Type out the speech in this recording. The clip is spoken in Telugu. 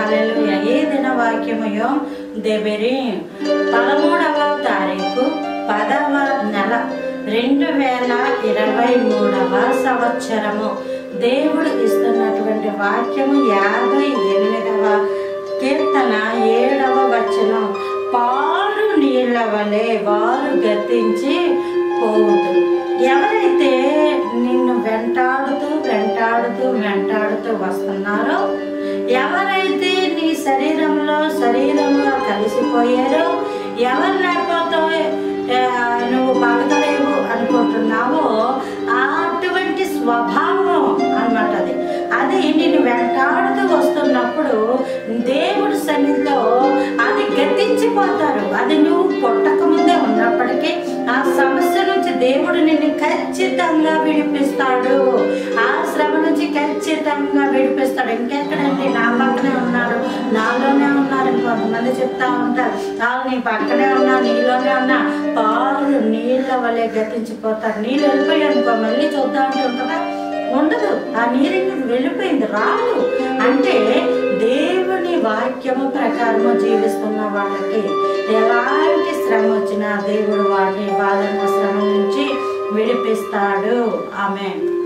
హల్లెలూయా ఈ దిన వాక్యమయో దెబెరి పదమూడవ తారీఖు పదవ నెల రెండు వేల ఇరవై మూడవ సంవత్సరము దేవుడు ఇస్తున్నటువంటి వాక్యము యాభై ఎనిమిదవ కీర్తన ఏడవ వచనం పారు నీళ్ళ వలె వారు గతించి పోవుదు ఎవరైతే నిన్ను వెంటాడుతూ వెంటాడుతూ వెంటాడుతూ వస్తున్నారో ఎవరైతే నీ శరీరంలో శరీరంలో కలిసిపోయారో ఎవరు లేకపోతే ఆ, నువ్వు బతకలేవు అనుకుంటున్నావో ఆ అటువంటి స్వభావం అన్నమాట అది అది నిన్ను వెంటాడుతూ వస్తున్నప్పుడు దేవుడి సన్నిధిలో అది గతించిపోతారు అది నువ్వు పుట్టక ముందే ఉన్నప్పటికీ ఆ సమస్య నుంచి దేవుడు నిన్ను ఖచ్చితంగా విడిపిస్తాడు ఆ శ్రమ నుంచి ఖచ్చితంగా విడిపిస్తాడు ఇంకెక్కడండి నా పక్కనే ఉన్నాడు నాలోనే ఉన్నారు కొంతమంది చెప్తా ఉంటారు వాళ్ళు నీ పక్కనే ఉన్నా నీలోనే ఉన్నా పాలు నీళ్ళ వల్లే గతించిపోతారు నీళ్ళు వెళ్ళిపోయి అనుకో మళ్ళీ చూద్దాం అంటే ఉంటుందా ఉండదు ఆ నీరు ఇంక వెళ్ళిపోయింది రాదు అంటే దేవుని వాక్యము ప్రకారము జీవిస్తున్న వాళ్ళకి ఎలాంటి శ్రమ వచ్చినా దేవుడు వాళ్ళని వాళ్ళని శ్రమ నుంచి విడిపిస్తాడు ఆమె